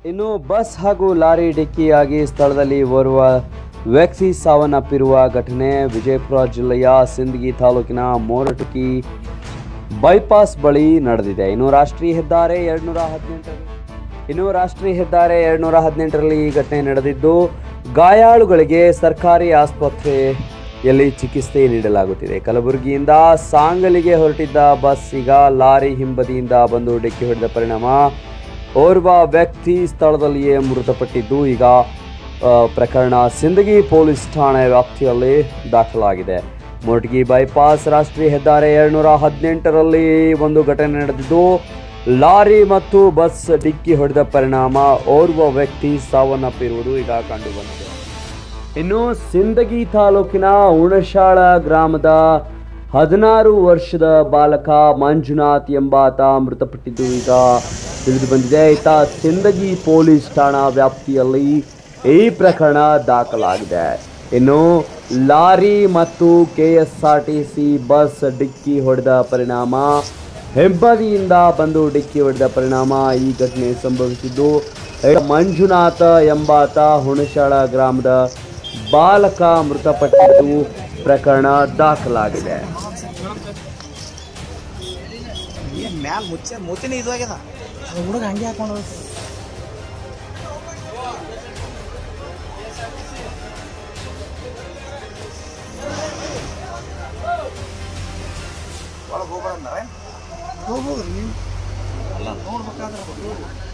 ಇನ್ನು ಬಸ್ ಹಾಗೂ ಲಾರಿ ಡಿಕ್ಕಿಯಾಗಿ ಸ್ಥಳದಲ್ಲಿ ಓರ್ವ ವ್ಯಕ್ತಿ ಸಾವನ್ನಪ್ಪಿರುವ ಘಟನೆ ವಿಜಯಪುರ ಜಿಲ್ಲೆಯ ಸಿಂದಗಿ ತಾಲೂಕಿನ ಮೋರಟುಕಿ ಬೈಪಾಸ್ ಬಳಿ ನಡೆದಿದೆ ಇನ್ನು ರಾಷ್ಟ್ರೀಯ ಹೆದ್ದಾರಿ ಎರಡ್ನೂರ ಹದಿನೆಂಟರಲ್ಲಿ ಇನ್ನು ರಾಷ್ಟ್ರೀಯ ಹೆದ್ದಾರಿ ಎರಡ್ನೂರ ಹದಿನೆಂಟರಲ್ಲಿ ಈ ಘಟನೆ ನಡೆದಿದ್ದು ಗಾಯಾಳುಗಳಿಗೆ ಸರ್ಕಾರಿ ಆಸ್ಪತ್ರೆಯಲ್ಲಿ ಚಿಕಿತ್ಸೆ ನೀಡಲಾಗುತ್ತಿದೆ ಕಲಬುರಗಿಯಿಂದ ಸಾಂಗಲಿಗೆ ಹೊರಟಿದ್ದ ಬಸ್ ಈಗ ಲಾರಿ ಹಿಂಬದಿಯಿಂದ ಬಂದು ಡಿಕ್ಕಿ ಹೊಡೆದ ಪರಿಣಾಮ ಓರ್ವ ವ್ಯಕ್ತಿ ಸ್ಥಳದಲ್ಲಿಯೇ ಮೃತಪಟ್ಟಿದ್ದು ಈಗ ಆ, ಪ್ರಕರಣ ಸಿಂದಗಿ ಪೊಲೀಸ್ ಠಾಣೆ ವ್ಯಾಪ್ತಿಯಲ್ಲಿ ದಾಖಲಾಗಿದೆ ಮೊಟಗಿ ಬೈಪಾಸ್ ರಾಷ್ಟ್ರೀಯ ಹೆದ್ದಾರಿ ಎರಡ್ನೂರ ಹದಿನೆಂಟರಲ್ಲಿ ಒಂದು ಘಟನೆ ನಡೆದಿದ್ದು ಲಾರಿ ಮತ್ತು ಬಸ್ ಡಿಕ್ಕಿ ಹೊಡೆದ ಪರಿಣಾಮ ಓರ್ವ ವ್ಯಕ್ತಿ ಸಾವನ್ನಪ್ಪಿರುವುದು ಈಗ ಕಂಡುಬಂದಿದೆ ಇನ್ನು ಸಿಂದಗಿ ತಾಲೂಕಿನ ಉಣಶಾಳ ಗ್ರಾಮದ ಹದಿನಾರು ವರ್ಷದ ಬಾಲಕ ಮಂಜುನಾಥ್ ಎಂಬಾತ ಮೃತಪಟ್ಟಿದ್ದು ಈಗ ತಿಳಿದು ಬಂದಿದೆ ಈತ ಸಿಂದಗಿ ಪೊಲೀಸ್ ಠಾಣಾ ವ್ಯಾಪ್ತಿಯಲ್ಲಿ ಈ ಪ್ರಕರಣ ದಾಖಲಾಗಿದೆ ಇನ್ನು ಲಾರಿ ಮತ್ತು K S R T C bus ಡಿಕ್ಕಿ ಹೊಡೆದ ಪರಿಣಾಮ ಹೆಬ್ಬದಿಯಿಂದ ಬಂದು ಡಿಕ್ಕಿ ಹೊಡೆದ ಪರಿಣಾಮ ಈ ಘಟನೆ ಸಂಭವಿಸಿದ್ದು ಮಂಜುನಾಥ ಎಂಬಾತ ಹುಣಸಾಳ ಗ್ರಾಮದ ಬಾಲಕ ಮೃತಪಟ್ಟಿದ್ದು ಪ್ರಕರಣ ದಾಖಲಾಗಿದೆ ಏನ್ ಮ್ಯಾಲ ಮುಚ್ಚ ಮೂತಿನ ಇದು ಆಗ್ಯದ ಹುಡುಗ ಹಂಗೆ ಹಾಕೊಂಡು ಒಳಗೆ ಹೋಗ್ಬಾರ್ದು ಹೋಗ್ಬೋದ್ರಿ ನೀವು ಅಲ್ಲ ನೋಡ್ಬೇಕಾದ್ರೆ